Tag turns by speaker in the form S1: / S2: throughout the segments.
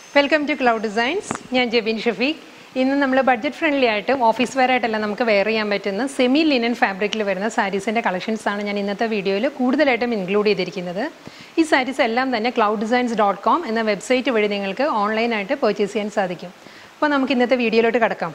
S1: welcome to cloud designs ഞാൻ ജെബിൻ ഷഫീഖ് ഇന്ന് നമ്മൾ ബഡ്ജറ്റ് ഫ്രണ്ട്ലി ആയിട്ട് ഓഫീസ് വെയർ ആയിട്ടെല്ലാം നമുക്ക് വെയർ ചെയ്യാൻ പറ്റുന്ന സെമി ലിനൻ ഫാബ്രിക്കിൽ വരുന്ന സാരീസിൻ്റെ കളക്ഷൻസ് ആണ് ഞാൻ ഇന്നത്തെ വീഡിയോയിൽ കൂടുതലായിട്ടും ഇൻക്ലൂഡ് ചെയ്തിരിക്കുന്നത് ഈ സാരീസ് എല്ലാം തന്നെ ക്ലൗഡ് ഡിസൈൻസ് ഡോട്ട് കോം എന്ന വെബ്സൈറ്റ് വഴി നിങ്ങൾക്ക് ഓൺലൈനായിട്ട് പർച്ചേസ് ചെയ്യാൻ സാധിക്കും അപ്പോൾ നമുക്ക് ഇന്നത്തെ വീഡിയോയിലോട്ട് കിടക്കാം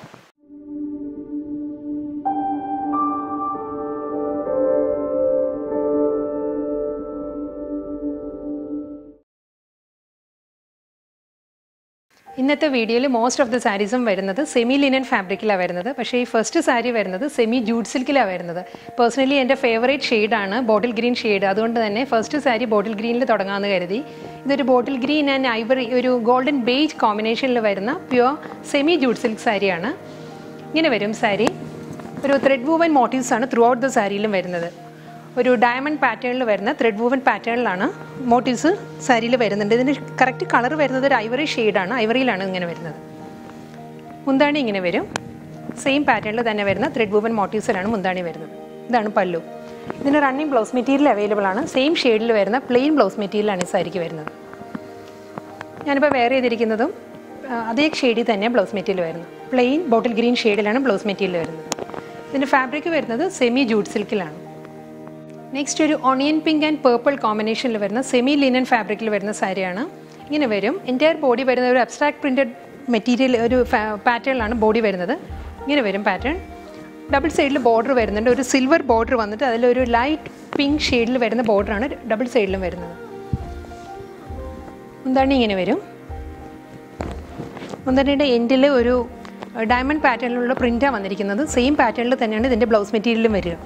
S1: ഇന്നത്തെ വീഡിയോയിൽ മോസ്റ്റ് ഓഫ് ദ സാരീസും വരുന്നത് സെമി ലിനൻ ഫാബ്രിക്കിലാണ് വരുന്നത് പക്ഷേ ഈ ഫസ്റ്റ് സാരി വരുന്നത് സെമി ജൂഡ് സിൽക്കിലാണ് വരുന്നത് പേഴ്സണലി എൻ്റെ ഫേവറേറ്റ് ഷെയ്ഡാണ് ബോട്ടിൽ ഗ്രീൻ ഷെയ്ഡ് അതുകൊണ്ട് തന്നെ ഫസ്റ്റ് സാരി ബോട്ടിൽ ഗ്രീനിൽ തുടങ്ങാമെന്ന് കരുതി ഇതൊരു ബോട്ടിൽ ഗ്രീൻ ആൻഡ് ഐവറി ഒരു ഗോൾഡൻ ബേജ് കോമ്പിനേഷനിൽ വരുന്ന പ്യുവർ സെമി ജൂഡ് സിൽക്ക് സാരിയാണ് ഇങ്ങനെ വരും സാരി ഒരു ത്രെഡ് വൂവൻ മോട്ടീവ്സ് ആണ് ത്രൂ ഔട്ട് ദ സാരിയിലും വരുന്നത് ഒരു ഡയമണ്ട് പാറ്റേണിൽ വരുന്ന ത്രെഡ് വൂവൻ പാറ്റേണിലാണ് മോട്ടീവ്സ് സാരിയിൽ വരുന്നുണ്ട് ഇതിന് കറക്റ്റ് കളർ വരുന്നത് ഒരു ഐവറി ഷെയ്ഡാണ് ഐവറിയിലാണ് ഇങ്ങനെ വരുന്നത് മുന്താണി ഇങ്ങനെ വരും സെയിം പാറ്റേണിൽ തന്നെ വരുന്ന ത്രെഡ് വൂവൻ മോട്ടീവ്സിലാണ് മുന്താണി വരുന്നത് ഇതാണ് പല്ലു ഇതിന് റണ്ണിങ് ബ്ലൗസ് മെറ്റീരിയൽ അവൈലബിൾ ആണ് സെയിം ഷെയ്ഡിൽ വരുന്ന പ്ലെയിൻ ബ്ലൗസ് മെറ്റീരിയലാണ് ഈ സാരിക്ക് വരുന്നത് ഞാനിപ്പോൾ വെയർ ചെയ്തിരിക്കുന്നതും ആ, അതേ ഷെയ്ഡിൽ തന്നെ ബ്ലൗസ് മെറ്റീരിയൽ വരുന്നത് പ്ലെയിൻ ബോട്ടിൽ ഗ്രീൻ ഷെയ്ഡിലാണ് ബ്ലൗസ് മെറ്റീരിയൽ വരുന്നത് ഇതിൻ്റെ ഫാബ്രിക് വരുന്നത് സെമി ജൂഡ് സിൽക്കിലാണ് നെക്സ്റ്റ് ഒരു ഓണിയൻ പിങ്ക് ആൻഡ് പേർപ്പിൾ കോമ്പിനേഷനിൽ വരുന്ന സെമി ലിനൻ ഫാബ്രിക്കിൽ വരുന്ന സാരിയാണ് ഇങ്ങനെ വരും എൻറ്റയർ ബോഡി വരുന്ന ഒരു അബ്സ്ട്രാക്ട് പ്രിൻറ്റഡ് മെറ്റീരിയൽ ഒരു പാറ്റേണിലാണ് ബോഡി വരുന്നത് ഇങ്ങനെ വരും പാറ്റേൺ ഡബിൾ സൈഡിൽ ബോർഡർ വരുന്നുണ്ട് ഒരു സിൽവർ ബോർഡർ വന്നിട്ട് അതിലൊരു ലൈറ്റ് പിങ്ക് ഷെയ്ഡിൽ വരുന്ന ബോർഡറാണ് ഡബിൾ സൈഡിലും വരുന്നത് മുന്താണി ഇങ്ങനെ വരും മുന്താണിയുടെ എൻഡിൽ ഒരു ഡയമണ്ട് പാറ്റേണിലുള്ള പ്രിൻ്റാണ് വന്നിരിക്കുന്നത് സെയിം പാറ്റേണിൽ തന്നെയാണ് ഇതിൻ്റെ ബ്ലൗസ് മെറ്റീരിയലും വരിക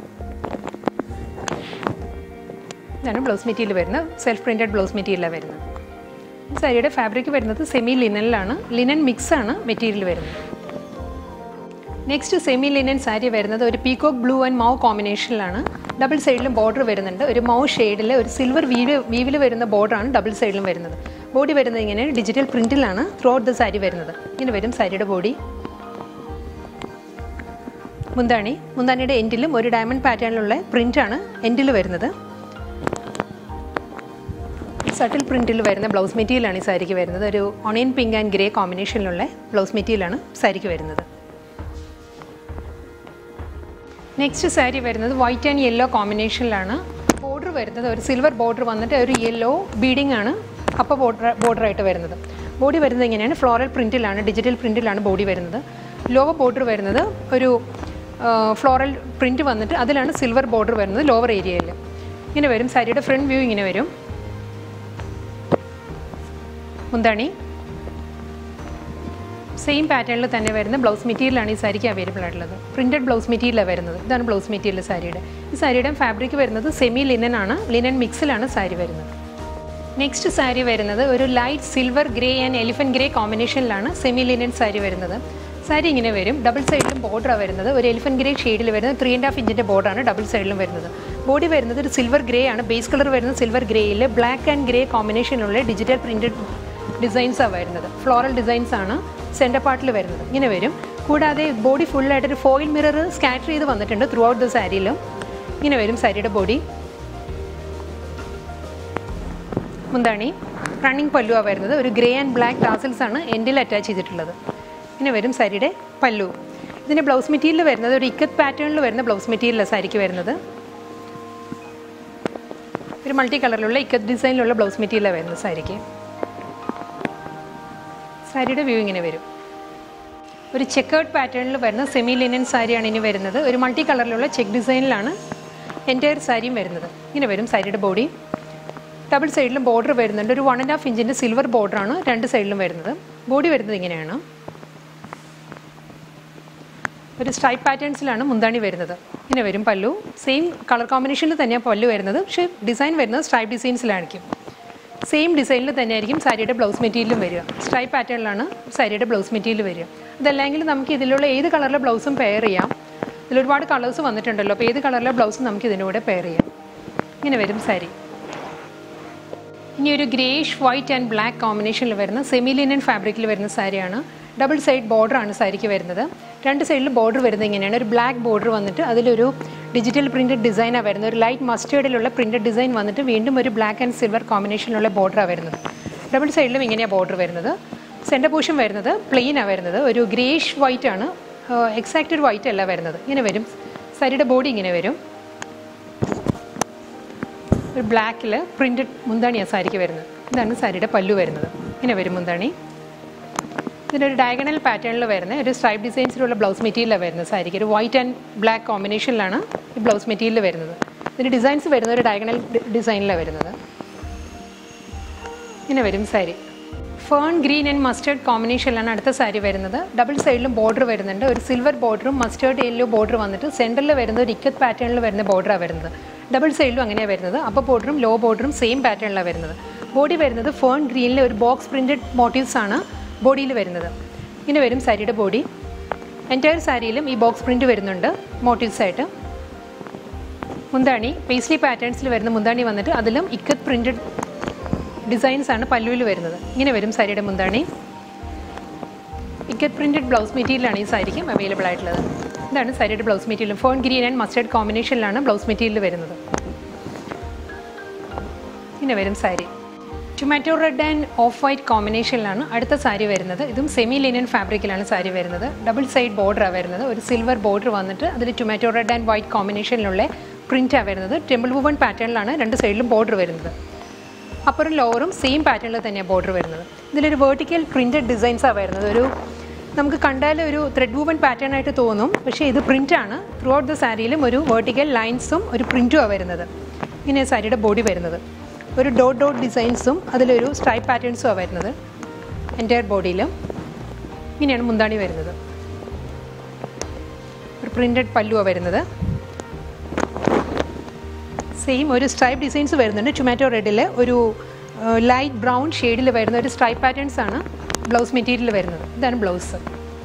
S1: ഇതാണ് ബ്ലൗസ് മെറ്റീരിയൽ വരുന്നത് സെൽഫ് പ്രിൻറ്റഡ് ബ്ലൗസ് മെറ്റീരിയലാണ് വരുന്നത് ഈ സാരിയുടെ ഫാബ്രിക് വരുന്നത് സെമി ലിനനിലാണ് ലിനൻ മിക്സ് ആണ് മെറ്റീരിയൽ വരുന്നത് നെക്സ്റ്റ് സെമി ലിനൻ സാരി വരുന്നത് ഒരു പീകോക്ക് ബ്ലൂ ആൻഡ് മൗ കോമ്പിനേഷനിലാണ് ഡബിൾ സൈഡിലും ബോർഡർ വരുന്നുണ്ട് ഒരു മൗ ഷെയ്ഡിൽ ഒരു സിൽവർ വീവ് വീവിൽ വരുന്ന ബോർഡറാണ് ഡബിൾ സൈഡിലും വരുന്നത് ബോഡി വരുന്നത് ഇങ്ങനെ ഡിജിറ്റൽ പ്രിൻറ്റിലാണ് ത്രൂ ഔട്ട് ദ സാരി വരുന്നത് ഇങ്ങനെ വരും സാരിയുടെ ബോഡി മുന്താണി മുന്താണിയുടെ എൻഡിലും ഒരു ഡയമണ്ട് പാറ്റേണിലുള്ള പ്രിൻ്റാണ് എൻഡിൽ വരുന്നത് സട്ടിൽ പ്രിൻറ്റിൽ വരുന്ന ബ്ലൗസ് മെറ്റീരിയലാണ് ഈ സാരിക്ക് വരുന്നത് ഒരു ഒണിയൻ പിങ്ക് ആൻഡ് ഗ്രേ കോമ്പിനേഷനിലുള്ള ബ്ലൗസ് മെറ്റീരിയലാണ് സാരിക്ക് വരുന്നത് നെക്സ്റ്റ് സാരി വരുന്നത് വൈറ്റ് ആൻഡ് യെല്ലോ കോമ്പിനേഷനിലാണ് ബോർഡർ വരുന്നത് ഒരു സിൽവർ ബോർഡർ വന്നിട്ട് ഒരു യെല്ലോ ബീഡിംഗ് ആണ് അപ്പർ ബോർഡർ ബോർഡറായിട്ട് വരുന്നത് ബോഡി വരുന്നത് ഇങ്ങനെയാണ് ഫ്ലോറൽ പ്രിൻറ്റിലാണ് ഡിജിറ്റൽ പ്രിൻറ്റിലാണ് ബോഡി വരുന്നത് ലോവർ ബോർഡർ വരുന്നത് ഒരു ഫ്ലോറൽ പ്രിൻറ്റ് വന്നിട്ട് അതിലാണ് സിൽവർ ബോർഡർ വരുന്നത് ലോവർ ഏരിയയിൽ ഇങ്ങനെ വരും സാരിയുടെ ഫ്രണ്ട് വ്യൂ ഇങ്ങനെ വരും മുന്താണി സെയിം പാറ്റേണിൽ തന്നെ വരുന്ന ബ്ലൗസ് മെറ്റീരിയലാണ് ഈ സാരിക്ക് അവൈലബിൾ ആയിട്ടുള്ളത് പ്രിൻറ്റഡ് ബ്ലൗസ് മെറ്റീരിയലാണ് വരുന്നത് ഇതാണ് ബ്ലൗസ് മെറ്റീരിയൽ സാരിയുടെ ഈ സാരിയുടെ ഫാബ്രിക് വരുന്നത് സെമി ലിനൻ ആണ് ലിനൻ മിക്സിലാണ് സാരി വരുന്നത് നെക്സ്റ്റ് സാരി വരുന്നത് ഒരു light silver grey and elephant grey കോമ്പിനേഷനിലാണ് സെമി ലിനൻ സാരി വരുന്നത് സാരി ഇങ്ങനെ വരും ഡബിൾ സൈഡിലും ബോർഡറാണ് വരുന്നത് ഒരു എലിഫൻറ്റ് ഗ്രേ ഷെയ്ഡിൽ വരുന്നത് ത്രീ ആൻഡ് ഹാഫ് ഇഞ്ചിൻ്റെ ബോർഡറാണ് ഡബിൾ സൈഡിലും വരുന്നത് ബോഡി വരുന്നത് ഒരു സിൽവർ ഗ്രേ ആണ് ബേസ് കളർ വരുന്നത് സിൽവർ ഗ്രേയിൽ ബ്ലാക്ക് ആൻഡ് ഗ്രേ കോമ്പിനേഷനുള്ള ഡിജിറ്റൽ പ്രിൻറ്റഡ് ഡിസൈൻസാണ് വരുന്നത് ഫ്ലോറൽ ഡിസൈൻസ് ആണ് സെൻറ്റർ പാർട്ടിൽ വരുന്നത് ഇങ്ങനെ വരും കൂടാതെ ബോഡി ഫുള്ളായിട്ടൊരു ഫോയിൽ മിറർ സ്കാറ്റർ ചെയ്ത് വന്നിട്ടുണ്ട് ത്രൂ ഔട്ട് ദ സാരിയിലും ഇങ്ങനെ വരും സാരിയുടെ ബോഡി മുന്താണി റണ്ണിങ് പല്ലുവാണ് വരുന്നത് ഒരു ഗ്രേ ആൻഡ് ബ്ലാക്ക് ടാസൽസ് ആണ് എൻഡിൽ അറ്റാച്ച് ചെയ്തിട്ടുള്ളത് ഇങ്ങനെ വരും സാരിയുടെ പല്ലു ഇതിൻ്റെ ബ്ലൗസ് മെറ്റീരിയൽ വരുന്നത് ഒരു ഇക്കത്ത് പാറ്റേണിൽ വരുന്ന ബ്ലൗസ് മെറ്റീരിയലാണ് സാരിക്ക് വരുന്നത് ഒരു മൾട്ടി കളറിലുള്ള ഇക്കത്ത് ഡിസൈനിലുള്ള ബ്ലൗസ് മെറ്റീരിയലാണ് വരുന്നത് സാരിക്ക് സാരിയുടെ വ്യൂ ഇങ്ങനെ വരും ഒരു ചെക്കേർഡ് പാറ്റേണിൽ വരുന്ന സെമി ലിനൻ സാരിയാണ് ഇനി വരുന്നത് ഒരു മൾട്ടി കളറിലുള്ള ചെക്ക് ഡിസൈനിലാണ് എൻറ്റയർ സാരിയും വരുന്നത് ഇങ്ങനെ വരും സാരിയുടെ ബോഡി ഡബിൾ സൈഡിലും ബോർഡർ വരുന്നുണ്ട് ഒരു വൺ ആൻഡ് ഹാഫ് ഇഞ്ചിൻ്റെ സിൽവർ ബോർഡറാണ് രണ്ട് സൈഡിലും വരുന്നത് ബോഡി വരുന്നത് ഇങ്ങനെയാണ് ഒരു സ്ട്രൈപ്പ് പാറ്റേൺസിലാണ് മുന്താണി വരുന്നത് ഇങ്ങനെ വരും പല്ലു സെയിം കളർ കോമ്പിനേഷനിൽ തന്നെയാണ് പല്ലു വരുന്നത് പക്ഷേ ഡിസൈൻ വരുന്നത് സ്ട്രൈപ്പ് ഡിസൈൻസിലായിരിക്കും സെയിം ഡിസൈനിൽ തന്നെയായിരിക്കും സാരിയുടെ ബ്ലൗസ് മെറ്റീരിയലും വരിക സ്ട്രൈപ്പ് പാറ്റേണിലാണ് സാരിയുടെ ബ്ലൗസ് മെറ്റീരിയൽ വരിക അതല്ലെങ്കിൽ നമുക്ക് ഇതിലുള്ള ഏത് കളറിലെ ബ്ലൗസും പെയർ ചെയ്യാം ഇതിൽ ഒരുപാട് കളേഴ്സ് വന്നിട്ടുണ്ടല്ലോ അപ്പോൾ ഏത് കളറിലെ ബ്ലൗസും നമുക്ക് ഇതിൻ്റെ കൂടെ പെയർ ചെയ്യാം ഇങ്ങനെ വരും സാരി ഇനി ഒരു ഗ്രേഷ് വൈറ്റ് ആൻഡ് ബ്ലാക്ക് കോമ്പിനേഷനിൽ വരുന്ന സെമി ലിനൻ ഫാബ്രിക്കിൽ വരുന്ന സാരിയാണ് ഡബിൾ സൈഡ് ബോർഡർ ആണ് സാരിക്ക് വരുന്നത് രണ്ട് സൈഡിൽ ബോർഡർ വരുന്നത് ഇങ്ങനെയാണ് ഒരു ബ്ലാക്ക് ബോർഡർ വന്നിട്ട് അതിലൊരു ഡിജിറ്റൽ പ്രിൻറ്റഡ് ഡിസൈനാണ് വരുന്നത് ഒരു ലൈറ്റ് മസ്റ്റേർഡിലുള്ള പ്രിൻറ്റഡ് ഡിസൈൻ വന്നിട്ട് വീണ്ടും ഒരു ബ്ലാക്ക് ആൻഡ് സിൽവർ കോമ്പിനേഷനിലുള്ള ബോർഡറാണ് വരുന്നത് ഡബിൾ സൈഡിലും ഇങ്ങനെയാണ് ബോർഡർ വരുന്നത് സെൻറ്റർ പോർഷൻ വരുന്നത് പ്ലെയിനാണ് വരുന്നത് ഒരു ഗ്രേഷ് വൈറ്റ് ആണ് എക്സാക്റ്റ് ഒരു വൈറ്റ് അല്ല വരുന്നത് ഇങ്ങനെ വരും സാരിയുടെ ബോഡി ഇങ്ങനെ വരും ഒരു ബ്ലാക്കിൽ പ്രിൻറ്റഡ് മുന്താണിയാണ് സാരിക്ക് വരുന്നത് ഇതാണ് സാരിയുടെ പല്ലു വരുന്നത് ഇങ്ങനെ വരും മുന്താണി ഇതിനൊരു ഡയഗണൽ പാറ്റേണിൽ വരുന്ന ഒരു സ്ട്രൈപ്പ് ഡിസൈൻസിലുള്ള ബ്ലൗസ് മെറ്റീരിയലാണ് വരുന്നത് സാരിക്ക് ഒരു വൈറ്റ് ആൻഡ് ബ്ലാക്ക് കോമ്പിനേഷനിലാണ് ഈ ബ്ലൗസ് മെറ്റീരിയൽ വരുന്നത് ഇതിൻ്റെ ഡിസൈൻസ് വരുന്നത് ഒരു ഡയഗണൽ ഡിസൈനിലാണ് വരുന്നത് ഇങ്ങനെ വരും sari fern green and mustard കോമ്പിനേഷനിലാണ് അടുത്ത സാരി വരുന്നത് ഡബിൾ സൈഡിലും ബോർഡർ വരുന്നുണ്ട് ഒരു സിൽവർ ബോർഡറും മസ്റ്റേർഡ് യെല്ലോ ബോർഡർ വന്നിട്ട് സെൻറ്ററിൽ വരുന്ന ഒരു ഇക്കത്ത് പാറ്റേണിൽ വരുന്ന ബോർഡറാണ് വരുന്നത് ഡബിൾ സൈഡിലും അങ്ങനെയാണ് വരുന്നത് അപ്പർ ബോർഡറും ലോ ബോർഡറും സെയിം പാറ്റേണിലാണ് വരുന്നത് ബോഡി വരുന്നത് ഫേൺ ഗ്രീനിലെ ഒരു ബോക്സ് പ്രിൻറ്റഡ് മോട്ടീവ്സ് ആണ് ബോഡിയിൽ വരുന്നത് ഇങ്ങനെ വരും സാരിയുടെ ബോഡി എൻറ്റയർ സാരിയിലും ഈ ബോക്സ് പ്രിൻറ്റ് വരുന്നുണ്ട് മോട്ടീവ്സ് ആയിട്ട് മുന്താണി പേസ്ലി പാറ്റേൺസിൽ വരുന്ന മുന്താണി വന്നിട്ട് അതിലും ഇക്കത്ത് പ്രിൻറ്റഡ് ഡിസൈൻസ് ആണ് പല്ലുവിൽ വരുന്നത് ഇങ്ങനെ വരും സാരിയുടെ മുന്താണി ഇക്കറ്റ് പ്രിൻറ്റഡ് ബ്ലൗസ് മെറ്റീരിയലാണ് ഈ സാരിക്കും അവൈലബിൾ ആയിട്ടുള്ളത് ഇതാണ് സാരിയുടെ blouse material fern green and mustard കോമ്പിനേഷനിലാണ് ബ്ലൗസ് മെറ്റീരിയൽ വരുന്നത് ഇങ്ങനെ വരും sari tomato red and off white കോമ്പിനേഷനിലാണ് അടുത്ത സാരി വരുന്നത് ഇതും സെമി ലിനൻ ഫാബ്രിക്കിലാണ് സാരി വരുന്നത് ഡബിൾ സൈഡ് ബോർഡറാണ് വരുന്നത് ഒരു സിൽവർ ബോർഡർ വന്നിട്ട് അതിൽ ടൊമാറ്റോ റെഡ് ആൻഡ് വൈറ്റ് കോമ്പിനേഷനിലുള്ള പ്രിൻറ്റാണ് വരുന്നത് ടെമ്പിൾ വുവൺ പാറ്റേണിലാണ് രണ്ട് സൈഡിലും ബോർഡർ വരുന്നത് അപ്പറും ലോവറും സെയിം പാറ്റേണിൽ തന്നെയാണ് ബോർഡർ വരുന്നത് ഇതിലൊരു വേർട്ടിക്കൽ പ്രിൻറ്റഡ് ഡിസൈൻസാണ് വരുന്നത് ഒരു നമുക്ക് കണ്ടാൽ ഒരു ത്രെഡ് വൂവൻ പാറ്റേൺ ആയിട്ട് തോന്നും പക്ഷേ ഇത് പ്രിൻ്റാണ് ത്രൂ ഔട്ട് ദ സാരിയിലും ഒരു വേർട്ടിക്കൽ ലൈൻസും ഒരു പ്രിൻറ്റുമാണ് വരുന്നത് ഇങ്ങനെ സാരിയുടെ ബോഡി വരുന്നത് ഒരു ഡോട്ട് ഡോട്ട് ഡിസൈൻസും അതിലൊരു സ്ട്രൈപ്പ് പാറ്റേൺസുമാണ് വരുന്നത് എൻറ്റയർ ബോഡിയിലും ഇങ്ങനെയാണ് മുന്താണി വരുന്നത് ഒരു പ്രിൻറ്റഡ് പല്ലുവാണ് വരുന്നത് സെയിം ഒരു സ്ട്രൈപ്പ് ഡിസൈൻസ് വരുന്നുണ്ട് ടൊമാറ്റോ റെഡിൽ ഒരു ലൈറ്റ് ബ്രൗൺ ഷെയ്ഡിൽ വരുന്ന ഒരു സ്ട്രൈപ്പ് പാറ്റേൺസ് ആണ് ബ്ലൗസ് മെറ്റീരിയൽ വരുന്നത് ഇതാണ് blouse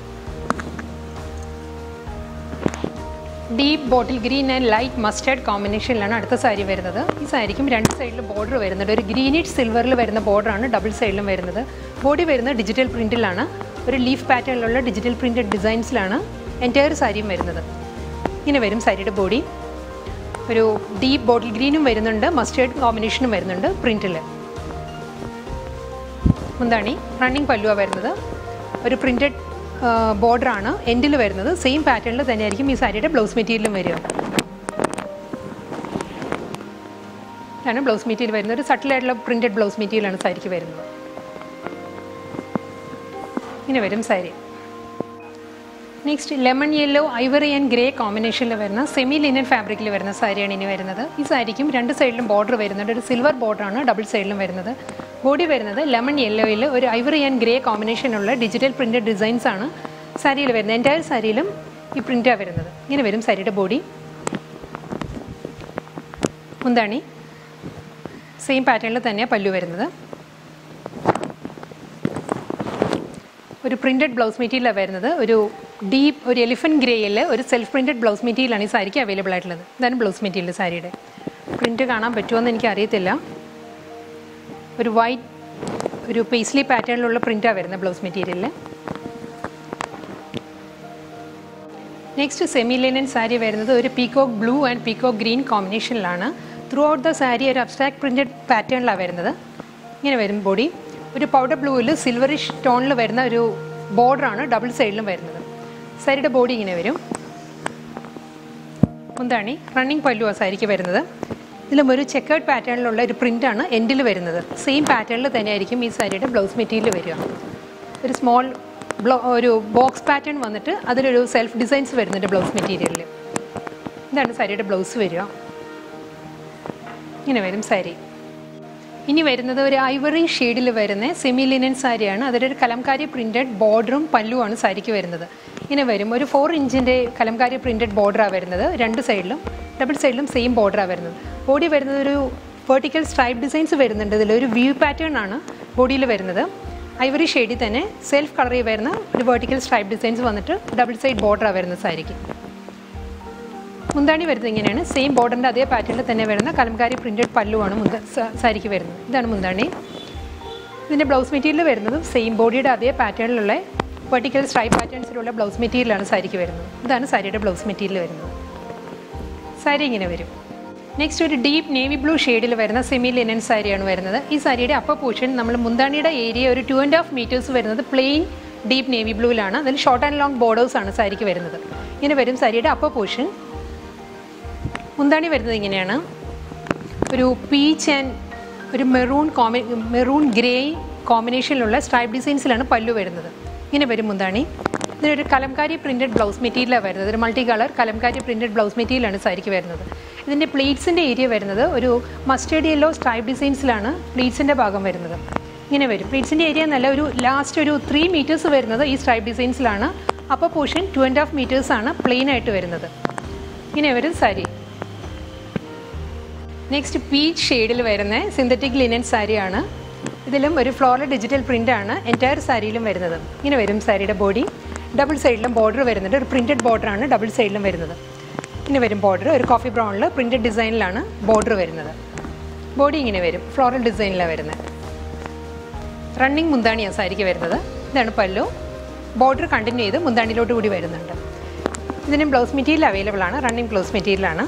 S1: deep bottle green and light mustard കോമ്പിനേഷനിലാണ് അടുത്ത സാരി വരുന്നത് ഈ സാരിക്കും രണ്ട് സൈഡിലും ബോർഡർ വരുന്നുണ്ട് ഒരു ഗ്രീനിഷ് സിൽവറിൽ വരുന്ന ബോർഡറാണ് ഡബിൾ സൈഡിലും വരുന്നത് ബോഡി വരുന്നത് ഡിജിറ്റൽ പ്രിൻറ്റിലാണ് ഒരു ലീഫ് പാറ്റേണിലുള്ള ഡിജിറ്റൽ പ്രിൻറ്റഡ് ഡിസൈൻസിലാണ് എൻറ്റയർ സാരിയും വരുന്നത് ഇങ്ങനെ വരും സാരിയുടെ ബോഡി ഒരു ഡീപ്പ് ബോട്ടിൽ ഗ്രീനും വരുന്നുണ്ട് മസ്റ്റേർഡ് കോമ്പിനേഷനും വരുന്നുണ്ട് പ്രിൻറ്റിൽ മുന്താണി റണ്ണിങ് പല്ലുവാണ് വരുന്നത് ഒരു പ്രിൻറ്റഡ് ബോർഡറാണ് എൻഡിൽ വരുന്നത് സെയിം പാറ്റേണിൽ തന്നെയായിരിക്കും ഈ സാരിയുടെ ബ്ലൗസ് മെറ്റീരിയലും വരിക ഇതാണ് ബ്ലൗസ് മെറ്റീരിയൽ വരുന്നത് ഒരു സട്ടിലായിട്ടുള്ള പ്രിൻറ്റഡ് ബ്ലൗസ് മെറ്റീരിയലാണ് സാരിക്ക് വരുന്നത് ഇങ്ങനെ വരും sari next lemon yellow ivory and grey കോമ്പിനേഷനിൽ വരുന്ന സെമി ലിനൻ ഫാബ്രിക്കിൽ വരുന്ന സാരിയാണ് ഇനി വരുന്നത് ഈ സാരിക്കും രണ്ട് സൈഡിലും ബോർഡർ വരുന്നുണ്ട് ഒരു സിൽവർ ബോർഡറാണ് ഡബിൾ സൈഡിലും വരുന്നത് ബോഡി വരുന്നത് ലെമൺ യെല്ലോയിൽ ഒരു ഐവറി ആൻഡ് ഗ്രേ കോമ്പിനേഷനുള്ള ഡിജിറ്റൽ പ്രിൻറ്റഡ് ഡിസൈൻസ് ആണ് സാരിയിൽ വരുന്നത് എൻറ്റയർ സാരിയിലും ഈ പ്രിൻറ്റാണ് വരുന്നത് ഇങ്ങനെ വരും സാരിയുടെ ബോഡി മുന്താണി സെയിം പാറ്റേണിൽ തന്നെയാണ് പല്ലു വരുന്നത് ഒരു പ്രിൻറ്റഡ് ബ്ലൗസ് മെറ്റീരിയലാണ് വരുന്നത് ഒരു ഡീപ്പ് ഒരു എലിഫൻറ്റ് ഗ്രേയിൽ ഒരു സെൽഫ് പ്രിൻറ്റഡ് ബ്ലൗസ് മെറ്റീരിയലാണ് ഈ സാരിക്ക് അവൈലബിൾ ആയിട്ടുള്ളത് ഇതാണ് ബ്ലൗസ് മെറ്റീരിയൽ സാരിയുടെ പ്രിൻറ്റ് കാണാൻ പറ്റുമോയെന്ന് എനിക്ക് അറിയത്തില്ല ഒരു വൈറ്റ് ഒരു പേസ്ലി പാറ്റേണിലുള്ള പ്രിൻറ്റാണ് വരുന്നത് ബ്ലൗസ് മെറ്റീരിയലിൽ നെക്സ്റ്റ് സെമി ലിനൻ സാരി വരുന്നത് ഒരു peacock blue and peacock green കോമ്പിനേഷനിലാണ് ത്രൂ ഔട്ട് ദ സാരി ഒരു അബ്സ്ട്രാക്ട് പ്രിൻറ്റഡ് പാറ്റേണിലാണ് വരുന്നത് ഇങ്ങനെ വരും ബോഡി ഒരു പൗഡർ ബ്ലൂവിൽ സിൽവറിഷ് ടോണിൽ വരുന്ന ഒരു ബോർഡറാണ് ഡബിൾ സൈഡിലും വരുന്നത് സാരിയുടെ ബോഡി ഇങ്ങനെ വരും മുന്താണി റണ്ണിങ് പല്ലുവാണ് സാരിക്ക് വരുന്നത് ഇതിലും ഒരു ചെക്കേർഡ് പാറ്റേണിലുള്ള ഒരു പ്രിൻ്റാണ് എൻഡിൽ വരുന്നത് സെയിം പാറ്റേണിൽ തന്നെയായിരിക്കും ഈ സാരിയുടെ ബ്ലൗസ് മെറ്റീരിയൽ വരിക ഒരു സ്മോൾ ബ്ലോ ഒരു ബോക്സ് പാറ്റേൺ വന്നിട്ട് അതിലൊരു സെൽഫ് ഡിസൈൻസ് വരുന്നുണ്ട് ബ്ലൗസ് മെറ്റീരിയലിൽ ഇതാണ് സാരിയുടെ ബ്ലൗസ് വരിക ഇങ്ങനെ വരും സാരി ഇനി വരുന്നത് ഒരു ഐവറി ഷെയ്ഡിൽ വരുന്ന സെമി ലിനൻ സാരിയാണ് അതിലൊരു കലംകാരി പ്രിൻറ്റഡ് ബോർഡറും പല്ലുമാണ് സാരിക്ക് വരുന്നത് ഇങ്ങനെ വരും ഒരു ഫോർ ഇഞ്ചിൻ്റെ കലംകാരി പ്രിൻറ്റഡ് ബോർഡറാണ് വരുന്നത് രണ്ട് സൈഡിലും ഡബിൾ സൈഡിലും സെയിം ബോർഡറാണ് വരുന്നത് ബോഡി വരുന്നത് ഒരു വെർട്ടിക്കൽ സ്ട്രൈപ്പ് ഡിസൈൻസ് വരുന്നുണ്ട് ഇതിൽ ഒരു വ്യൂ പാറ്റേൺ ആണ് ബോഡിയിൽ വരുന്നത് ഐവറി ഷെയ്ഡിൽ തന്നെ സെൽഫ് കളറിൽ വരുന്ന ഒരു വെർട്ടിക്കൽ സ്ട്രൈപ്പ് ഡിസൈൻസ് വന്നിട്ട് ഡബിൾ സൈഡ് ബോർഡറാണ് വരുന്നത് സാരിക്ക് മുന്താണി വരുന്നത് ഇങ്ങനെയാണ് സെയിം ബോർഡറിൻ്റെ അതേ പാറ്റേണിൽ തന്നെ വരുന്ന കലംകാരി പ്രിൻറ്റഡ് പല്ലുവാണ് മുന്ത സ- സാരിക്ക് വരുന്നത് ഇതാണ് മുന്താണി ഇതിൻ്റെ ബ്ലൗസ് മെറ്റീരിയൽ വരുന്നതും സെയിം ബോഡിയുടെ അതേ പാറ്റേണിലുള്ള വെർട്ടിക്കൽ സ്ട്രൈപ്പ് പാറ്റേൺസിലുള്ള ബ്ലൗസ് മെറ്റീരിയലാണ് സാരിക്ക് വരുന്നത് ഇതാണ് സാരിയുടെ ബ്ലൗസ് മെറ്റീരിയൽ വരുന്നത് സാരി ഇങ്ങനെ വരും നെക്സ്റ്റ് ഒരു ഡീപ്പ് നേവി ബ്ലൂ ഷെയ്ഡിൽ വരുന്ന സെമി ലിനൻ സാരിയാണ് വരുന്നത് ഈ സാരിയുടെ അപ്പർ പോർഷൻ നമ്മൾ മുന്താണിയുടെ ഏരിയ ഒരു ടു ആൻഡ് ഹാഫ് മീറ്റേഴ്സ് വരുന്നത് പ്ലെയിൻ ഡീപ്പ് നേവി ബ്ലൂവിലാണ് അതിൽ ഷോർട്ട് ആൻഡ് ലോങ് ബോർഡേഴ്സ് ആണ് സാരിക്ക് വരുന്നത് ഇങ്ങനെ വരും സാരിയുടെ അപ്പർ പോർഷൻ മുന്താണി വരുന്നത് ഇങ്ങനെയാണ് ഒരു പീച്ച് ആൻഡ് ഒരു മെറൂൺ കോമി മെറൂൺ ഗ്രേ കോമ്പിനേഷനിലുള്ള സ്ട്രൈപ്പ് ഡിസൈൻസിലാണ് പല്ലു വരുന്നത് ഇങ്ങനെ വരും മുന്താണി ഇതിനൊരു കലംകാരി പ്രിൻറ്റഡ് ബ്ലൗസ് മെറ്റീരിയലാണ് വരുന്നത് ഒരു multi colour Kalamkari printed blouse മെറ്റീരിയലാണ് സാരിക്ക് വരുന്നത് ഇതിൻ്റെ പ്ലീറ്റ്സിൻ്റെ ഏരിയ വരുന്നത് ഒരു മസ്റ്റേഡ് യെല്ലോ സ്ട്രൈപ്പ് ഡിസൈൻസിലാണ് പ്ലീറ്റ്സിൻ്റെ ഭാഗം വരുന്നത് ഇങ്ങനെ വരും പ്ലീറ്റ്സിൻ്റെ ഏരിയ നല്ല ഒരു ലാസ്റ്റ് ഒരു ത്രീ മീറ്റേഴ്സ് വരുന്നത് ഈ സ്ട്രൈപ്പ് ഡിസൈൻസിലാണ് അപ്പോൾ പോർഷൻ ടു ആൻഡ് ഹാഫ് മീറ്റേഴ്സാണ് പ്ലെയിൻ ആയിട്ട് വരുന്നത് ഇങ്ങനെ വരും സാരി നെക്സ്റ്റ് പീച്ച് ഷെയ്ഡിൽ വരുന്ന സിന്തറ്റിക് ലിനൻ സാരിയാണ് ഇതിലും ഒരു ഫ്ലോറൽ ഡിജിറ്റൽ പ്രിൻ്റ് ആണ് എൻറ്റയർ സാരിയിലും വരുന്നത് ഇങ്ങനെ വരും സാരിയുടെ ബോഡി ഡബിൾ സൈഡിലും ബോർഡർ വരുന്നുണ്ട് ഒരു പ്രിൻറ്റഡ് ബോർഡറാണ് ഡബിൾ സൈഡിലും വരുന്നത് ഇങ്ങനെ വരും ബോർഡർ ഒരു കോഫി ബ്രൗണിൽ പ്രിൻറ്റഡ് ഡിസൈനിലാണ് ബോർഡർ വരുന്നത് ബോഡി ഇങ്ങനെ വരും ഫ്ലോറൽ ഡിസൈനിലാണ് വരുന്നത് റണ്ണിങ് മുന്താണിയാണ് സാരിക്ക് വരുന്നത് ഇതാണ് പല്ലു ബോർഡർ കണ്ടിന്യൂ ചെയ്ത് മുന്താണിയിലോട്ട് കൂടി വരുന്നുണ്ട് ഇതിന് ബ്ലൗസ് മെറ്റീരിയൽ അവൈലബിൾ ആണ് റണ്ണിങ് ബ്ലൗസ് മെറ്റീരിയലാണ്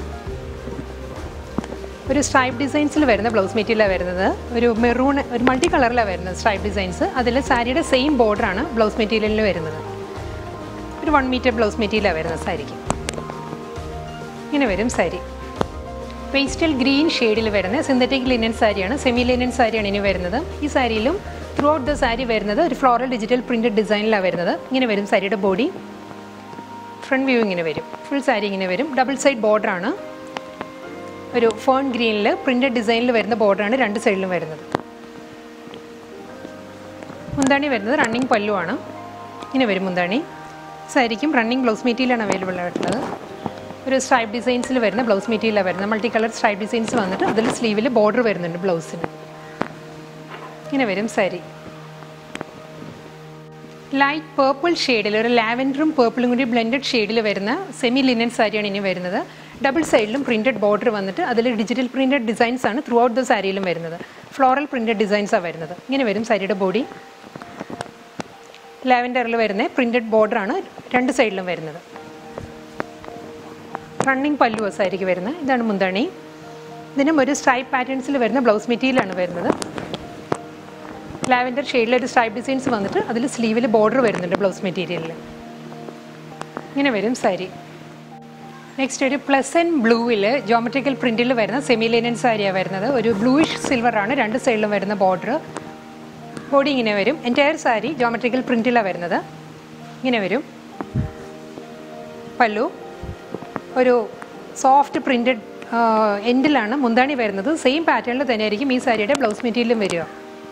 S1: ഒരു സ്ട്രൈപ്പ് ഡിസൈൻസിൽ വരുന്ന ബ്ലൗസ് മെറ്റീരിയലാണ് വരുന്നത് ഒരു മെറൂൺ ഒരു മൾട്ടി കളറിലാണ് വരുന്നത് സ്ട്രൈപ്പ് ഡിസൈൻസ് അതിൽ സാരിയുടെ സെയിം ബോർഡറാണ് ബ്ലൗസ് മെറ്റീരിയലിൽ വരുന്നത് ഒരു വൺ മീറ്റർ ബ്ലൗസ് മെറ്റീരിയലാണ് വരുന്നത് സാരിക്ക് ഇങ്ങനെ വരും സാരി പേസ്റ്റൽ ഗ്രീൻ ഷെയ്ഡിൽ വരുന്ന സിന്തറ്റിക് ലിനൻ സാരിയാണ് സെമി ലിനൻ സാരിയാണ് ഇനി വരുന്നത് ഈ സാരിയിലും ത്രൂ ഔട്ട് ദ സാരി വരുന്നത് ഒരു ഫ്ലോറൽ ഡിജിറ്റൽ പ്രിൻറ്റഡ് ഡിസൈനിലാണ് വരുന്നത് ഇങ്ങനെ വരും സാരിയുടെ ബോഡി ഫ്രണ്ട് വ്യൂ ഇങ്ങനെ വരും ഫുൾ സാരി ഇങ്ങനെ വരും ഡബിൾ സൈഡ് ബോർഡറാണ് ഒരു ഫോൺ ഗ്രീനിൽ പ്രിൻറ്റഡ് ഡിസൈനിൽ വരുന്ന ബോർഡറാണ് രണ്ട് സൈഡിലും വരുന്നത് മുന്താണി വരുന്നത് റണ്ണിങ് പല്ലുവാണ് ഇങ്ങനെ വരും മുന്താണി സാരിക്കും റണ്ണിങ് ബ്ലൗസ് മെറ്റീരിയലാണ് അവൈലബിൾ ആയിട്ടുള്ളത് ഒരു സ്ട്രൈപ്പ് ഡിസൈൻസിൽ വരുന്ന ബ്ലൗസ് മെറ്റീരിയലാണ് വരുന്നത് മൾട്ടി കളർ സ്ട്രൈപ്പ് ഡിസൈൻസ് വന്നിട്ട് അതിൽ സ്ലീവിൽ ബോർഡർ വരുന്നുണ്ട് ബ്ലൗസിന് ഇങ്ങനെ വരും സാരി ലൈറ്റ് പേർപ്പിൾ ഷെയ്ഡിൽ ഒരു ലാവൻഡറും പേർപ്പിളും കൂടി ബ്ലെൻഡഡ് ഷെയ്ഡിൽ വരുന്ന സെമി ലിനൻ സാരിയാണ് ഇനി വരുന്നത് ഡബിൾ സൈഡിലും പ്രിൻറ്റഡ് ബോർഡർ വന്നിട്ട് അതിൽ ഡിജിറ്റൽ പ്രിൻറ്റഡ് ഡിസൈൻസ് ആണ് ത്രൂ ഔട്ട് ദ സാരിയിലും വരുന്നത് ഫ്ലോറൽ പ്രിൻറ്റഡ് ഡിസൈൻസാണ് വരുന്നത് ഇങ്ങനെ വരും സാരിയുടെ ബോഡി ലാവൻഡറിൽ വരുന്ന പ്രിൻറ്റഡ് ബോർഡറാണ് രണ്ട് സൈഡിലും വരുന്നത് റണ്ണിങ് പല്ലു സാരിക്ക് വരുന്നത് ഇതാണ് മുന്താണി ഇതിനും ഒരു സ്ട്രൈപ്പ് പാറ്റേൺസിൽ വരുന്ന ബ്ലൗസ് മെറ്റീരിയലാണ് വരുന്നത് ലാവൻഡർ ഷെയ്ഡിൽ ഒരു സ്ട്രൈപ്പ് ഡിസൈൻസ് വന്നിട്ട് അതിൽ സ്ലീവിൽ ബോർഡർ വരുന്നുണ്ട് ബ്ലൗസ് മെറ്റീരിയലിൽ ഇങ്ങനെ വരും സാരി നെക്സ്റ്റ് ഒരു പ്ലസൻ ബ്ലൂവിൽ ജോമെട്രിക്കൽ പ്രിൻറ്റിൽ വരുന്ന സെമി ലിനൻ സാരിയാണ് വരുന്നത് ഒരു ബ്ലൂയിഷ് സിൽവർ ആണ് രണ്ട് സൈഡിലും വരുന്ന ബോർഡർ ബോഡി ഇങ്ങനെ വരും എൻറ്റയർ സാരി ജോമെട്രിക്കൽ പ്രിൻറ്റിലാണ് വരുന്നത് ഇങ്ങനെ വരും പല്ലു ഒരു സോഫ്റ്റ് പ്രിൻറ്റഡ് എൻഡിലാണ് മുന്താണി വരുന്നത് സെയിം പാറ്റേണിൽ തന്നെയായിരിക്കും ഈ സാരിയുടെ ബ്ലൗസ് മെറ്റീരിയലും വരിക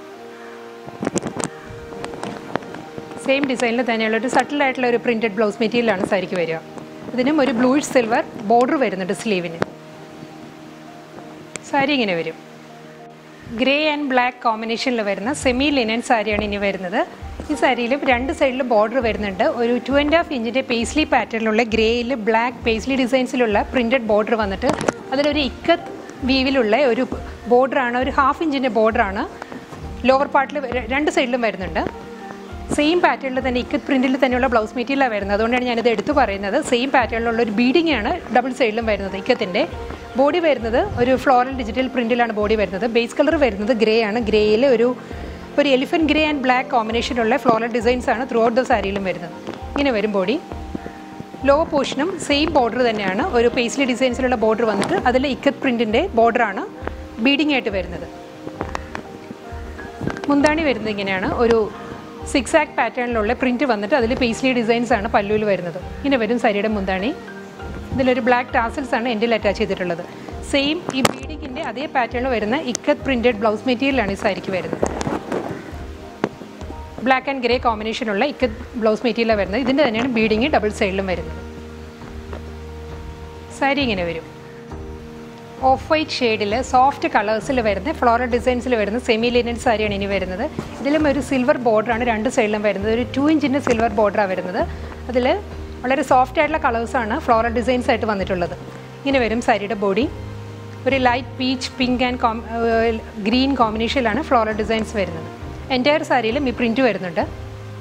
S1: സെയിം ഡിസൈനിൽ തന്നെയുള്ള ഒരു സട്ടിൽ ആയിട്ടുള്ള ഒരു പ്രിൻറ്റഡ് ബ്ലൗസ് മെറ്റീരിയലാണ് സാരിക്ക് വരിക ഇതിനും ഒരു ബ്ലൂയിഷ് സിൽവർ ബോർഡർ വരുന്നുണ്ട് സ്ലീവിന് സാരി ഇങ്ങനെ വരും ഗ്രേ ആൻഡ് ബ്ലാക്ക് കോമ്പിനേഷനിൽ വരുന്ന സെമി ലിനൻ സാരിയാണ് ഇനി വരുന്നത് ഈ സാരിയിലും രണ്ട് സൈഡിലും ബോർഡർ വരുന്നുണ്ട് ഒരു ടു ആൻഡ് ഹാഫ് ഇഞ്ചിൻ്റെ പേസ്ലി പാറ്റേണിലുള്ള ഗ്രേയിൽ ബ്ലാക്ക് പേസ്ലി ഡിസൈൻസിലുള്ള പ്രിൻറ്റഡ് ബോർഡർ വന്നിട്ട് അതിലൊരു ഇക്കത്ത് വീവിലുള്ള ഒരു ബോർഡറാണ് ഒരു ഹാഫ് ഇഞ്ചിൻ്റെ ബോർഡറാണ് ലോവർ പാർട്ടിൽ രണ്ട് സൈഡിലും വരുന്നുണ്ട് സെയിം പാറ്റേണിൽ തന്നെ ഇക്കത്ത് പ്രിൻറ്റിൽ തന്നെയുള്ള ബ്ലൗസ് മെറ്റീരിയലാണ് വരുന്നത് അതുകൊണ്ടാണ് ഞാനിത് എടുത്തു പറയുന്നത് സെയിം പാറ്റേണിലുള്ള ഒരു ബീഡിംഗ് ആണ് ഡബിൾ സൈഡിലും വരുന്നത് ഇക്കത്തിൻ്റെ ബോഡി വരുന്നത് ഒരു ഫ്ലോറൽ ഡിജിറ്റൽ പ്രിൻറ്റിലാണ് ബോഡി വരുന്നത് ബേസ് കളർ വരുന്നത് ഗ്രേ ആണ് ഗ്രേയിൽ ഒരു ഒരു എലിഫൻറ്റ് ഗ്രേ ആൻഡ് ബ്ലാക്ക് കോമ്പിനേഷനുള്ള ഫ്ലോറൽ ഡിസൈൻസ് ആണ് ത്രൂ ഔട്ട് ദ സാരിയിലും വരുന്നത് ഇങ്ങനെ വരും ബോഡി ലോ പോർഷനും സെയിം ബോർഡർ തന്നെയാണ് ഒരു പേസ്ലി ഡിസൈൻസിലുള്ള ബോർഡർ വന്നിട്ട് അതിൽ ഇക്കത്ത് പ്രിൻറ്റിൻ്റെ ബോർഡറാണ് ബീഡിംഗ് ആയിട്ട് വരുന്നത് മുന്താണി വരുന്നത് ഇങ്ങനെയാണ് ഒരു സിക്സ് ആക്ക് പാറ്റേണിലുള്ള പ്രിൻറ്റ് വന്നിട്ട് അതിൽ പേസ്ലി ഡിസൈൻസ് ആണ് പല്ലുവിൽ വരുന്നത് ഇങ്ങനെ വരും സാരിയുടെ മുന്താണി ഇതിലൊരു ബ്ലാക്ക് ടാസൽസ് ആണ് എൻഡിൽ അറ്റാച്ച് ചെയ്തിട്ടുള്ളത് സെയിം ഈ ബീഡിങ്ങിൻ്റെ അതേ പാറ്റേണിൽ വരുന്ന ഇക്കത്ത് പ്രിൻറ്റഡ് ബ്ലൗസ് മെറ്റീരിയലാണ് ഈ സാരിക്ക് വരുന്നത് ബ്ലാക്ക് ആൻഡ് ഗ്രേ കോമ്പിനേഷനുള്ള ഇക്കത്ത് ബ്ലൗസ് മെറ്റീരിയലാണ് വരുന്നത് ഇതിൻ്റെ തന്നെയാണ് ബീഡിങ് ഡബിൾ സൈഡിലും വരുന്നത് സാരി ഇങ്ങനെ വരും ഓഫ് വൈറ്റ് ഷെയ്ഡിൽ സോഫ്റ്റ് കളേഴ്സിൽ വരുന്ന ഫ്ലോറൽ ഡിസൈൻസിൽ വരുന്ന സെമി ലിനൻ സാരിയാണ് ഇനി വരുന്നത് ഇതിലും ഒരു സിൽവർ ബോർഡറാണ് രണ്ട് സൈഡിലും വരുന്നത് ഒരു ടു ഇഞ്ചിൻ്റെ സിൽവർ ബോർഡറാണ് വരുന്നത് അതിൽ വളരെ സോഫ്റ്റ് ആയിട്ടുള്ള കളേഴ്സാണ് ഫ്ലോറൽ ഡിസൈൻസ് ആയിട്ട് വന്നിട്ടുള്ളത് ഇങ്ങനെ വരും സാരിയുടെ ബോഡി ഒരു ലൈറ്റ് പീച്ച് പിങ്ക് ആൻഡ് കോം ഗ്രീൻ കോമ്പിനേഷനിലാണ് ഫ്ലോറൽ ഡിസൈൻസ് വരുന്നത് എൻറ്റയർ സാരിയിലും ഈ പ്രിൻറ്റ് വരുന്നുണ്ട്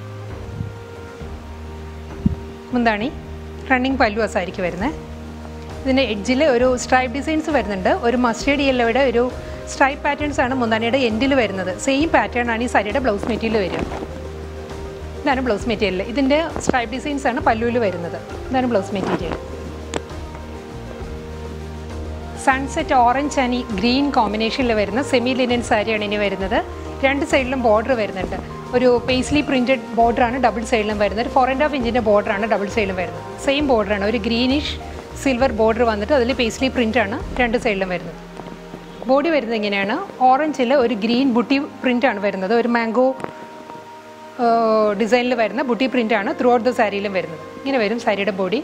S1: മുന്താണി റണ്ണിങ് പല്ലു ആ സാരിക്ക് വരുന്നത് ഇതിൻ്റെ എഡ്ജിൽ ഒരു സ്ട്രൈപ്പ് ഡിസൈൻസ് വരുന്നുണ്ട് ഒരു മസ്റ്റേഡ് യെല്ലോയുടെ ഒരു സ്ട്രൈപ്പ് പാറ്റേൺസ് ആണ് മുന്താണിയുടെ എൻഡിൽ വരുന്നത് സെയിം പാറ്റേൺ ആണ് ഈ സാരിയുടെ ബ്ലൗസ് മെറ്റീരിയൽ വരിക ഇതാണ് ബ്ലൗസ് മെറ്റീരിയൽ ഇതിൻ്റെ സ്ട്രൈപ്പ് ഡിസൈൻസ് ആണ് പല്ലുവിൽ വരുന്നത് ഇതാണ് blouse material sunset orange and ഈ ഗ്രീൻ കോമ്പിനേഷനിൽ വരുന്ന സെമി ലിനൻ സാരിയാണ് ഇനി വരുന്നത് രണ്ട് സൈഡിലും ബോർഡർ വരുന്നുണ്ട് ഒരു പേസ്ലി പ്രിൻറ്റഡ് ബോർഡറാണ് ഡബിൾ സൈഡിലും വരുന്നത് ഒരു ഫോർ ആൻഡ് ഹാഫ് ഇഞ്ചിൻ്റെ ബോർഡറാണ് ഡബിൾ സൈഡിലും വരുന്നത് സെയിം ബോർഡറാണ് ഒരു ഗ്രീനിഷ് സിൽവർ ബോർഡർ വന്നിട്ട് അതിൽ പേസ്ലി പ്രിൻ്റാണ് രണ്ട് സൈഡിലും വരുന്നത് ബോഡി വരുന്നത് ഇങ്ങനെയാണ് ഓറഞ്ചിൽ ഒരു ഗ്രീൻ ബുട്ടി പ്രിൻ്റാണ് വരുന്നത് ഒരു മാംഗോ ഡിസൈനിൽ വരുന്ന ബുട്ടി പ്രിൻ്റാണ് ത്രൂ ഔട്ട് ദ സാരിയിലും വരുന്നത് ഇങ്ങനെ വരും സാരിയുടെ ബോഡി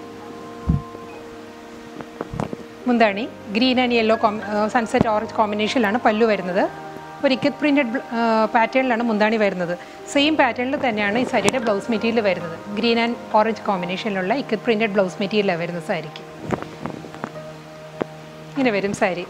S1: മുന്താണി ഗ്രീൻ ആൻഡ് യെല്ലോ കോം സൺസെറ്റ് ഓറഞ്ച് കോമ്പിനേഷനിലാണ് പല്ലു വരുന്നത് ഒരു ഇക്കത്ത് പ്രിൻറ്റഡ് പാറ്റേണിലാണ് മുന്താണി വരുന്നത് സെയിം പാറ്റേണിൽ തന്നെയാണ് ഈ സാരിയുടെ ബ്ലൗസ് മെറ്റീരിയൽ വരുന്നത് ഗ്രീൻ ആൻഡ് ഓറഞ്ച് കോമ്പിനേഷനിലുള്ള ഇക്കത്ത് പ്രിൻറ്റഡ് ബ്ലൗസ് മെറ്റീരിയലാണ് വരുന്നത് സാരിക്ക് ഇങ്ങനെ വരും സാരി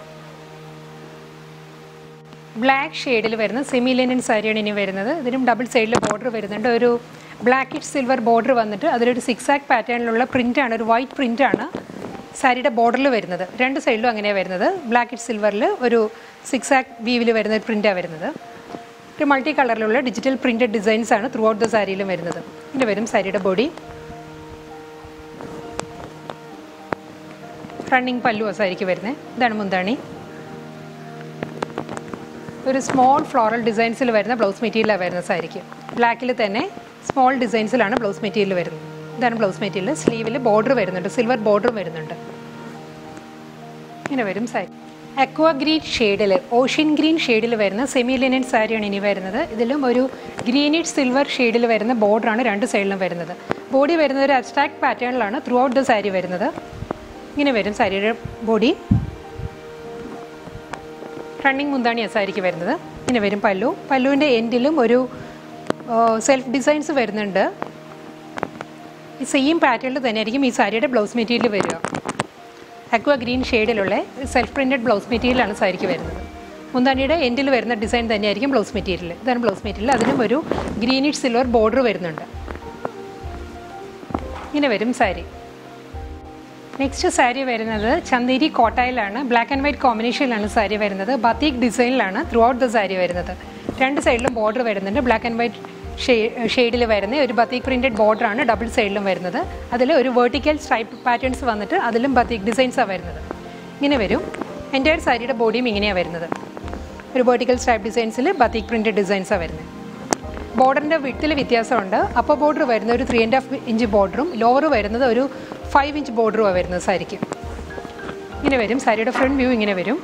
S1: ബ്ലാക്ക് ഷെയ്ഡിൽ വരുന്ന സെമി ലിനൻ സാരിയാണ് ഇനി വരുന്നത് ഇതിനും ഡബിൾ സൈഡിൽ ബോർഡർ വരുന്നുണ്ട് ഒരു ബ്ലാക്കിഷ് സിൽവർ ബോർഡർ വന്നിട്ട് അതിലൊരു സിക്സ് ആക്ക് പാറ്റേണിലുള്ള പ്രിൻ്റാണ് ഒരു വൈറ്റ് പ്രിൻ്റാണ് സാരിയുടെ ബോർഡറിൽ വരുന്നത് രണ്ട് സൈഡിലും അങ്ങനെയാണ് വരുന്നത് ബ്ലാക്ക് സിൽവറിൽ ഒരു സിക്സ് ആക്ക് വീവിൽ വരുന്ന ഒരു പ്രിൻ്റാണ് വരുന്നത് ഒരു മൾട്ടി കളറിലുള്ള ഡിജിറ്റൽ പ്രിൻറ്റഡ് ഡിസൈൻസ് ആണ് ത്രൂ ഔട്ട് ദ സാരിയിലും വരുന്നത് ഇങ്ങനെ വരും സാരിയുടെ ബോഡി റണ്ണിങ് പല്ലു സാരിക്ക് വരുന്നത് ഇതാണ് മുന്താണി ഒരു സ്മോൾ ഫ്ലോറൽ ഡിസൈൻസിൽ വരുന്ന ബ്ലൗസ് മെറ്റീരിയലാണ് വരുന്നത് സാരിക്ക് ബ്ലാക്കിൽ തന്നെ സ്മോൾ ഡിസൈൻസിലാണ് ബ്ലൗസ് മെറ്റീരിയൽ വരുന്നത് ഇതാണ് ബ്ലൗസ് മെറ്റീരിയൽ സ്ലീവിൽ ബോർഡർ വരുന്നുണ്ട് സിൽവർ ബോർഡറും വരുന്നുണ്ട് ഇങ്ങനെ വരും സാരി അക്വ ഗ്രീൻ ഷെയ്ഡിൽ ഓഷ്യൻ ഗ്രീൻ ഷെയ്ഡിൽ വരുന്ന സെമി ലിനൻ സാരിയാണ് ഇനി വരുന്നത് ഇതിലും ഒരു ഗ്രീനിഷ് സിൽവർ ഷെയ്ഡിൽ വരുന്ന ബോർഡറാണ് രണ്ട് സൈഡിലും വരുന്നത് ബോഡി വരുന്നത് ഒരു അബ്സ്ട്രാക്ട് പാറ്റേണിലാണ് ത്രൂ ഔട്ട് ദ സാരി വരുന്നത് ഇങ്ങനെ വരും സാരിയുടെ ബോഡി റണ്ണിങ് മുന്താണിയാണ് സാരിക്ക് വരുന്നത് ഇങ്ങനെ വരും പല്ലു പല്ലുവിൻ്റെ എൻഡിലും ഒരു സെൽഫ് ഡിസൈൻസ് വരുന്നുണ്ട് ഈ സെയിം പാറ്റേണിൽ തന്നെ ആയിരിക്കും ഈ സാരിയുടെ ബ്ലൗസ് മെറ്റീരിയൽ വരിക അക്വ ഗ്രീൻ ഷെയ്ഡിലുള്ള സെൽഫ് പ്രിൻറ്റഡ് ബ്ലൗസ് മെറ്റീരിയലാണ് സാരിക്ക് വരുന്നത് മുന്താണിയുടെ എൻഡിൽ വരുന്ന ഡിസൈൻ തന്നെയായിരിക്കും ബ്ലൗസ് മെറ്റീരിയൽ ഇതാണ് ബ്ലൗസ് മെറ്റീരിയൽ അതിനും ഒരു ഗ്രീനിഷ് സിൽവർ ബോർഡർ വരുന്നുണ്ട് ഇങ്ങനെ വരും സാരി നെക്സ്റ്റ് സാരി വരുന്നത് ചന്തേരി കോട്ടായിലാണ് ബ്ലാക്ക് ആൻഡ് വൈറ്റ് കോമ്പിനേഷനിലാണ് സാരി വരുന്നത് ബത്തീക് ഡിസൈനിലാണ് ത്രൂ ഔട്ട് ദ സാരി വരുന്നത് രണ്ട് സൈഡിലും ബോർഡർ വരുന്നുണ്ട് ബ്ലാക്ക് ആൻഡ് വൈറ്റ് ഷെയ്ഡിൽ വരുന്ന ഒരു ബത്തീക് പ്രിൻറ്റഡ് ബോർഡറാണ് ഡബിൾ സൈഡിലും വരുന്നത് അതിൽ ഒരു വേർട്ടിക്കൽ സ്ട്രൈപ്പ് പാറ്റേൺസ് വന്നിട്ട് അതിലും ബത്തീക് ഡിസൈൻസാണ് വരുന്നത് ഇങ്ങനെ വരും എൻ്റെ സാരിയുടെ ബോഡിയും ഇങ്ങനെയാണ് വരുന്നത് ഒരു വേർട്ടിക്കൽ സ്ട്രൈപ്പ് ഡിസൈൻസിൽ ബത്തീക് പ്രിൻറ്റഡ് ഡിസൈൻസാണ് വരുന്നത് ബോർഡറിൻ്റെ വിട്ടിൽ വ്യത്യാസമുണ്ട് അപ്പർ ബോർഡർ വരുന്ന ഒരു ത്രീ ആൻഡ് ഹാഫ് ഇഞ്ച് ബോർഡറും ലോവർ വരുന്നത് ഒരു ഫൈവ് ഇഞ്ച് ബോർഡറുമാണ് വരുന്നത് സാരിക്ക് ഇങ്ങനെ വരും സാരിയുടെ ഫ്രണ്ട് വ്യൂ ഇങ്ങനെ വരും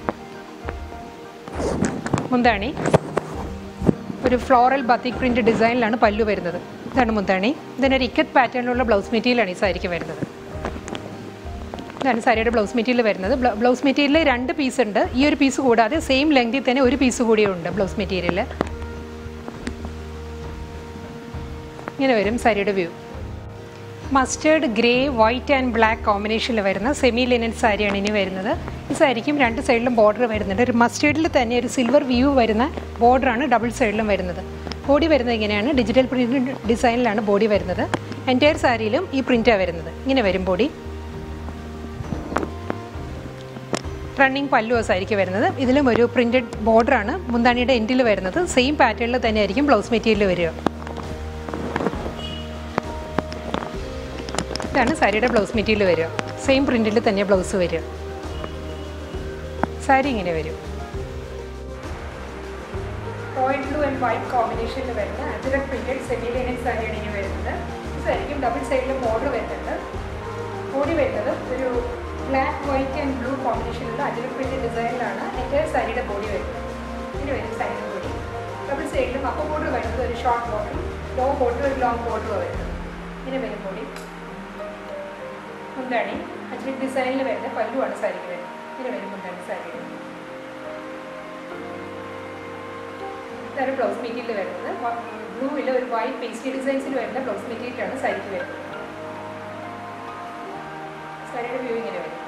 S1: മുന്താണി ഒരു ഫ്ലോറൽ ബത്തിക് പ്രിൻ്റ് ഡിസൈനിലാണ് പല്ലു വരുന്നത് ഇതാണ് മുന്താണി ഇതിനൊരു ഇക്കത്ത് പാറ്റേണിലുള്ള ബ്ലൗസ് മെറ്റീരിയലാണ് ഈ സാരിക്ക് വരുന്നത് ഇതാണ് സാരിയുടെ ബ്ലൗസ് മെറ്റീരിയൽ വരുന്നത് ബ്ലൗസ് മെറ്റീരിയൽ രണ്ട് പീസ് ഉണ്ട് ഈ ഒരു പീസ് കൂടാതെ സെയിം ലെങ്തിൽ തന്നെ ഒരു പീസ് കൂടിയും ഉണ്ട് ബ്ലൗസ് മെറ്റീരിയൽ ഇങ്ങനെ വരും സാരിയുടെ view mustard grey white and black കോമ്പിനേഷനിൽ വരുന്ന സെമി ലിനൻ സാരിയാണ് ഇനി വരുന്നത് ഈ സാരിക്കും രണ്ട് സൈഡിലും ബോർഡർ വരുന്നുണ്ട് ഒരു മസ്റ്റേർഡിൽ തന്നെ ഒരു സിൽവർ വ്യൂ വരുന്ന ബോർഡറാണ് ഡബിൾ സൈഡിലും വരുന്നത് ബോഡി വരുന്നത് ഇങ്ങനെയാണ് ഡിജിറ്റൽ പ്രിൻറ്റ് ഡിസൈനിലാണ് ബോഡി വരുന്നത് എൻറ്റയർ സാരിയിലും ഈ പ്രിൻറ്റാണ് വരുന്നത് ഇങ്ങനെ വരും ബോഡി റണ്ണിങ് പല്ലുവ സാരിക്ക് വരുന്നത് ഇതിലും ഒരു പ്രിൻറ്റഡ് ബോർഡറാണ് മുന്താണിയുടെ എൻഡിൽ വരുന്നത് സെയിം പാറ്റേണിൽ തന്നെ ആയിരിക്കും ബ്ലൗസ് മെറ്റീരിയൽ വരിക ഇതാണ് സാരിയുടെ ബ്ലൗസ് മെറ്റീരിയൽ വരിക സെയിം പ്രിൻറ്റിൽ തന്നെ ബ്ലൗസ് വരിക സാരി ഇങ്ങനെ വരും റോയൽ ബ്ലൂ ആൻഡ് വൈറ്റ് കോമ്പിനേഷനിൽ വരുന്ന അജറക് പ്രിൻറ്റഡ് സെമി ലൈനൻ സാരിയാണ് ഇനി വരുന്നത് ഈ സാരിക്കും ഡബിൾ സൈഡിലും ബോർഡർ വരുന്നുണ്ട് ബോഡി വരുന്നത് ഒരു ബ്ലാക്ക് വൈറ്റ് ആൻഡ് ബ്ലൂ കോമ്പിനേഷനിലുള്ള അജറക് പ്രിൻറ്റഡ് ഡിസൈനിലാണ് എൻ്റെ സാരിയുടെ ബോഡി വരുന്നത് ഇനി വരും സാരിയുടെ ബോഡി ഡബിൾ സൈഡിലും അപ്പർ ബോർഡർ വരുന്നത് ഒരു ഷോർട്ട് ബോർഡറും ലോ ബോർഡർ ഒരു ലോങ് ബോർഡറും വരുന്നത് ഇങ്ങനെ വരും ബോഡി മുന്താണി അജ്രക് ഡിസൈനിൽ വരുന്ന പല്ലുവാണ് സാരിക്ക് വരുന്നത് ഇങ്ങനെ വരും മുന്താണി സാരിയുടെ ഇതാണ് ബ്ലൗസ് മെറ്റീരിയൽ വരുന്നത് ബ്ലൂവിൽ ഒരു വൈറ്റ് പേസ്റ്റി ഡിസൈൻസിൽ വരുന്ന ബ്ലൗസ് മെറ്റീരിയലാണ് സാരിക്ക് വരുന്നത് സാരിയുടെ വ്യൂ ഇങ്ങനെ വരും